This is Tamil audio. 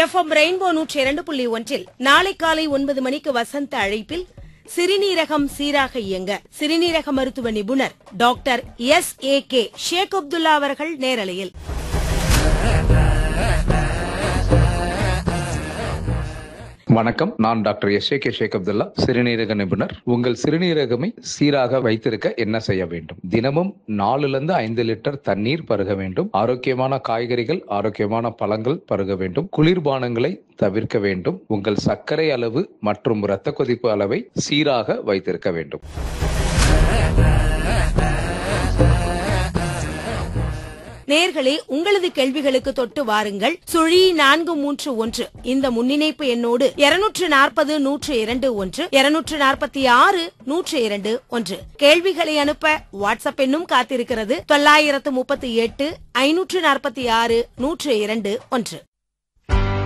எஃப்எம் ரெயின்போ நூற்றி இரண்டு புள்ளி ஒன்றில் நாளை காலை ஒன்பது மணிக்கு வசந்த அழைப்பில் சிறுநீரகம் சீராக இயங்க சிறுநீரக மருத்துவ நிபுணர் doctor S A K Sheikh Abdullah அவர்கள் நேரலையில் வணக்கம் நான் doctor S K Sheikh Abdullah சிறுநீரக நிபுணர் உங்கள் சிறுநீரகமை சீராக வைத்திருக்க என்ன செய்ய வேண்டும் தினமும் நாலுல இருந்து ஐந்து லிட்டர் தண்ணீர் பருக வேண்டும் ஆரோக்கியமான காய்கறிகள் ஆரோக்கியமான பழங்கள் பருக வேண்டும் குளிர்பானங்களை தவிர்க்க வேண்டும் உங்கள் சர்க்கரை அளவு மற்றும் இரத்த கொதிப்பு அளவை சீராக வைத்திருக்க வேண்டும் நேர்களே உங்களது கேள்விகளுக்கு தொட்டு வாருங்கள் சுழி நான்கு மூன்று ஒன்று இந்த முன்னிணைப்பு எண்ணோடு இருநூற்று நாற்பது நூற்று இரண்டு ஒன்று இருநூற்று நாற்பத்தி ஆறு நூற்று இரண்டு ஒன்று கேள்விகளை அனுப்ப வாட்ஸ்அப் எண்ணும் காத்திருக்கிறது தொள்ளாயிரத்து முப்பத்தி எட்டு ஐநூற்று நாற்பத்தி ஆறு நூற்று இரண்டு ஒன்று